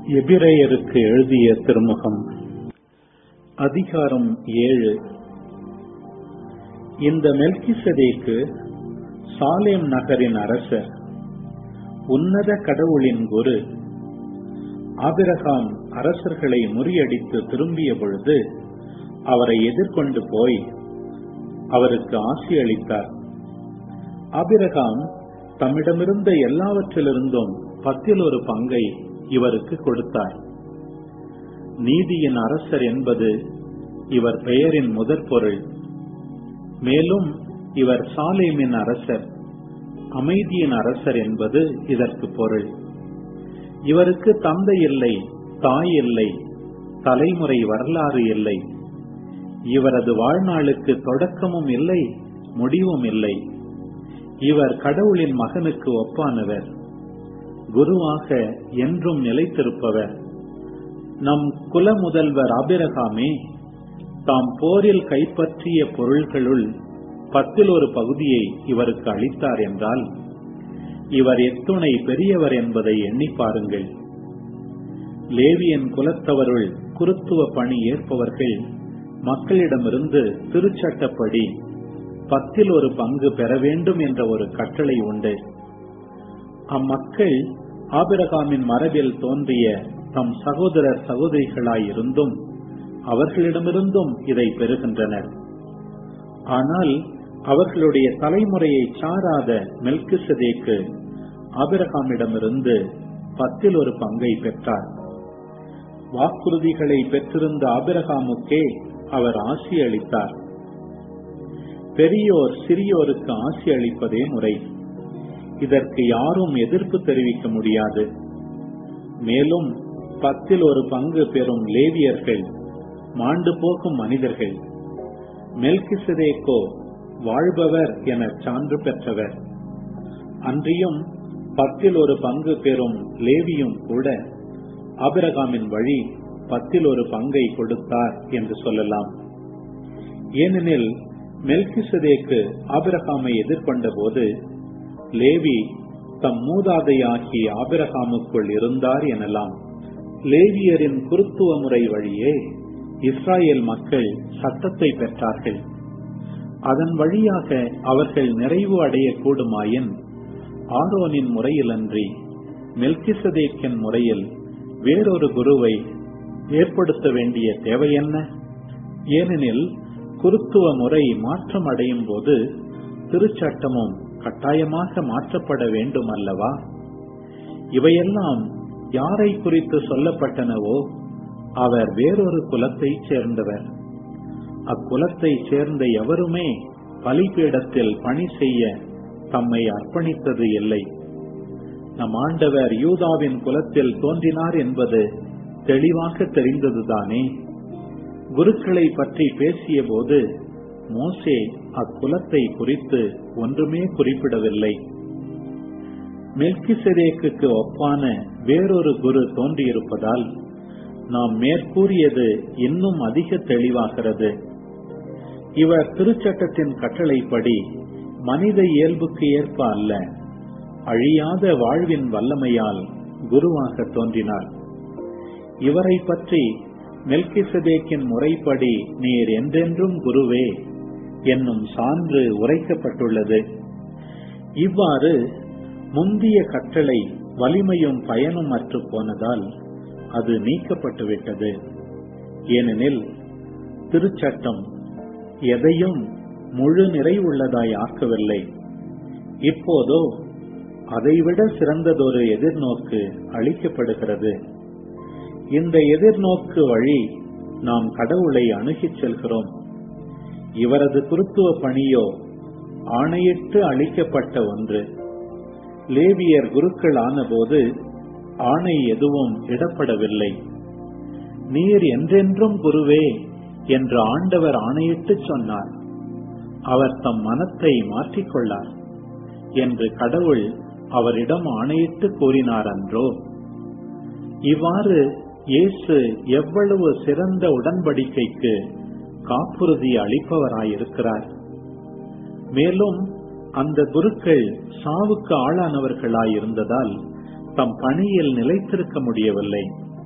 எபிரேயருக்கு எழுதிய திருமுகம் அதிகாரம் ஏழு இந்த மெல்கிசதேக்கு சாலேம் நகரின் அரசர் உன்னத கடவுளின் குரு ஆபிரகாம் அரசர்களை முறியடித்து திரும்பிய பொழுது அவரை எதிர்கொண்டு போய் அவருக்கு ஆசி அளித்தார் ஆபிரகாம் தம்மிடமிருந்த எல்லாவற்றிலிருந்தும் பத்தில் ஒரு பங்கை இவருக்கு கொடுத்தார் நீதியின் அரசர் என்பது இவர் பெயரின் முதற் பொருள் மேலும் இவர் சாலேமின் அரசர் அமைதியின் அரசர் என்பது இதற்கு பொருள் இவருக்கு தந்தை இல்லை தாய் இல்லை தலைமுறை வரலாறு இல்லை இவரது வாழ்நாளுக்கு தொடக்கமும் இல்லை முடிவும் இல்லை இவர் கடவுளின் மகனுக்கு ஒப்பானவர் குருவாக என்றும் நிலைத்திருப்பவர் நம் குல முதல்வர் அபிரகாமே தாம் போரில் கைப்பற்றிய பொருள்களுள் பத்தில் ஒரு பகுதியை இவருக்கு அளித்தார் என்றால் இவர் எத்துணை பெரியவர் என்பதை எண்ணி பாருங்கள் லேவியன் குலத்தவருள் குருத்துவ பணி ஏற்பவர்கள் மக்களிடமிருந்து திருச்சட்டப்படி பத்தில் ஒரு பங்கு பெற வேண்டும் என்ற ஒரு கட்டளை உண்டு அம்மக்கள் ஆபிரகாமின் மரபில் தோன்றிய தம் சகோதரர் சகோதரிகளாயிருந்தும் அவர்களிடமிருந்தும் இதை பெறுகின்றனர் ஆனால் அவர்களுடைய தலைமுறையை சாராத மெல்கிசதேக்கு ஆபிரகாமிடமிருந்து பத்தில் ஒரு பங்கை பெற்றார் வாக்குறுதிகளை பெற்றிருந்த ஆபிரகாமுக்கே அவர் ஆசி அளித்தார் பெரியோர் சிறியோருக்கு ஆசி அளிப்பதே முறை இதற்கு யாரும் எதிர்ப்பு தெரிவிக்க முடியாது மேலும் பத்தில் ஒரு பங்கு பெறும் லேவியர்கள் மாண்டு போகும் மனிதர்கள் மெல்கிசதேக்கோ வாழ்பவர் என சான்று பெற்றவர் அன்றியும் பத்தில் ஒரு பங்கு பெறும் லேவியும் கூட அபிரகாமின் வழி பத்தில் ஒரு பங்கை கொடுத்தார் என்று சொல்லலாம் ஏனெனில் மெல்கிசதேக்கு ஆபிரகாமை எதிர்கொண்ட போது லேவி தம் மூதாதையாகி ஆபிரகாமுக்குள் இருந்தார் எனலாம் லேவியரின் குருத்துவ முறை வழியே இஸ்ராயேல் மக்கள் சட்டத்தை பெற்றார்கள் அதன் வழியாக அவர்கள் நிறைவு அடையக்கூடுமாயின் ஆரோனின் முறையிலன்றி மெல்கிசதேக்கின் முறையில் வேறொரு குருவை ஏற்படுத்த வேண்டிய தேவை என்ன ஏனெனில் குருத்துவ முறை மாற்றம் அடையும் போது திருச்சட்டமும் கட்டாயமாக மாற்றப்பட வேண்டும் அல்லவா இவையெல்லாம் யாரை குறித்து சொல்லப்பட்டனவோ அவர் வேறொரு குலத்தை சேர்ந்தவர் அக்குலத்தை சேர்ந்த எவருமே பலிபீடத்தில் பணி செய்ய தம்மை அர்ப்பணித்தது இல்லை நம் ஆண்டவர் யூதாவின் குலத்தில் தோன்றினார் என்பது தெளிவாக தெரிந்ததுதானே குருக்களை பற்றி பேசிய போது மோசே அக்குலத்தை குறித்து ஒன்றுமே குறிப்பிடவில்லை மெல்கிசரேக்கு ஒப்பான வேறொரு குரு தோன்றியிருப்பதால் நாம் மேற்கூறியது இன்னும் அதிக தெளிவாகிறது இவர் திருச்சட்டத்தின் கட்டளைப்படி மனித இயல்புக்கு ஏற்ப அல்ல அழியாத வாழ்வின் வல்லமையால் குருவாக தோன்றினார் இவரை பற்றி மெல்கிசதேக்கின் முறைப்படி நீர் என்றென்றும் குருவே என்னும் சான்று உரைக்கப்பட்டுள்ளது இவ்வாறு முந்திய கட்டளை வலிமையும் பயனும் அற்று போனதால் அது நீக்கப்பட்டுவிட்டது ஏனெனில் திருச்சட்டம் எதையும் முழு நிறைவுள்ளதாய் ஆக்கவில்லை இப்போதோ அதைவிட சிறந்ததொரு எதிர்நோக்கு அளிக்கப்படுகிறது இந்த எதிர்நோக்கு வழி நாம் கடவுளை அணுகிச் செல்கிறோம் இவரது குருத்துவ பணியோ ஆணையிட்டு அளிக்கப்பட்ட ஒன்று லேவியர் குருக்கள் ஆனபோது ஆணை எதுவும் இடப்படவில்லை நீர் என்றென்றும் குருவே என்று ஆண்டவர் ஆணையிட்டு சொன்னார் அவர் தம் மனத்தை மாற்றிக்கொள்ளார் என்று கடவுள் அவரிடம் ஆணையிட்டு கூறினார் அன்றோ இவ்வாறு இயேசு எவ்வளவு சிறந்த உடன்படிக்கைக்கு காப்புறுதி அளிப்பவராயிருக்கிறார் மேலும் அந்த குருக்கள் சாவுக்கு ஆளானவர்களாயிருந்ததால் தம் பணியில் நிலைத்திருக்க முடியவில்லை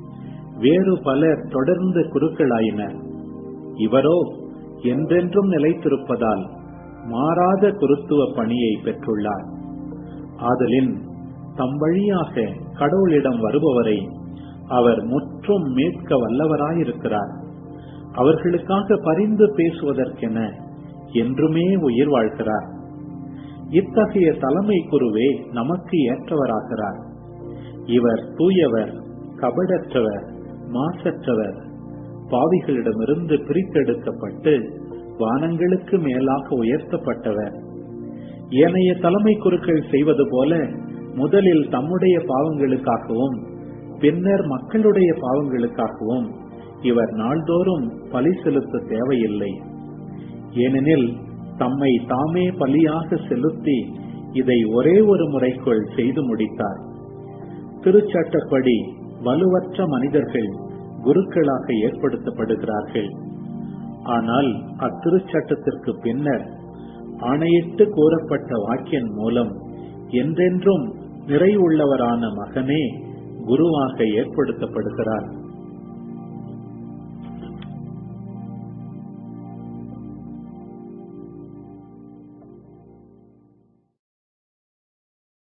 வேறு பலர் தொடர்ந்து குருக்களாயினர் இவரோ என்றென்றும் நிலைத்திருப்பதால் மாறாத குருத்துவ பணியை பெற்றுள்ளார் ஆதலின் தம் வழியாக கடவுளிடம் வருபவரை அவர் முற்றும் மீட்க வல்லவராயிருக்கிறார் அவர்களுக்காக பரிந்து பேசுவதற்கென என்றுமே உயிர் வாழ்கிறார் இத்தகைய தலைமை குருவே நமக்கு ஏற்றவராகிறார் இவர் தூயவர் கபடற்றவர் மாசற்றவர் பாவிகளிடமிருந்து பிரித்தெடுக்கப்பட்டு வானங்களுக்கு மேலாக உயர்த்தப்பட்டவர் ஏனைய தலைமை குருக்கள் செய்வது போல முதலில் தம்முடைய பாவங்களுக்காகவும் பின்னர் மக்களுடைய பாவங்களுக்காகவும் இவர் நாள்தோறும் பலி செலுத்த தேவையில்லை ஏனெனில் தம்மை தாமே பலியாக செலுத்தி இதை ஒரே ஒரு முறைக்குள் செய்து முடித்தார் திருச்சட்டப்படி வலுவற்ற மனிதர்கள் குருக்களாக ஏற்படுத்தப்படுகிறார்கள் ஆனால் அத்திருச்சட்டத்திற்கு பின்னர் ஆணையிட்டு கூறப்பட்ட வாக்கியன் மூலம் என்றென்றும் நிறைவுள்ளவரான மகனே குருவாக ஏற்படுத்தப்படுகிறார்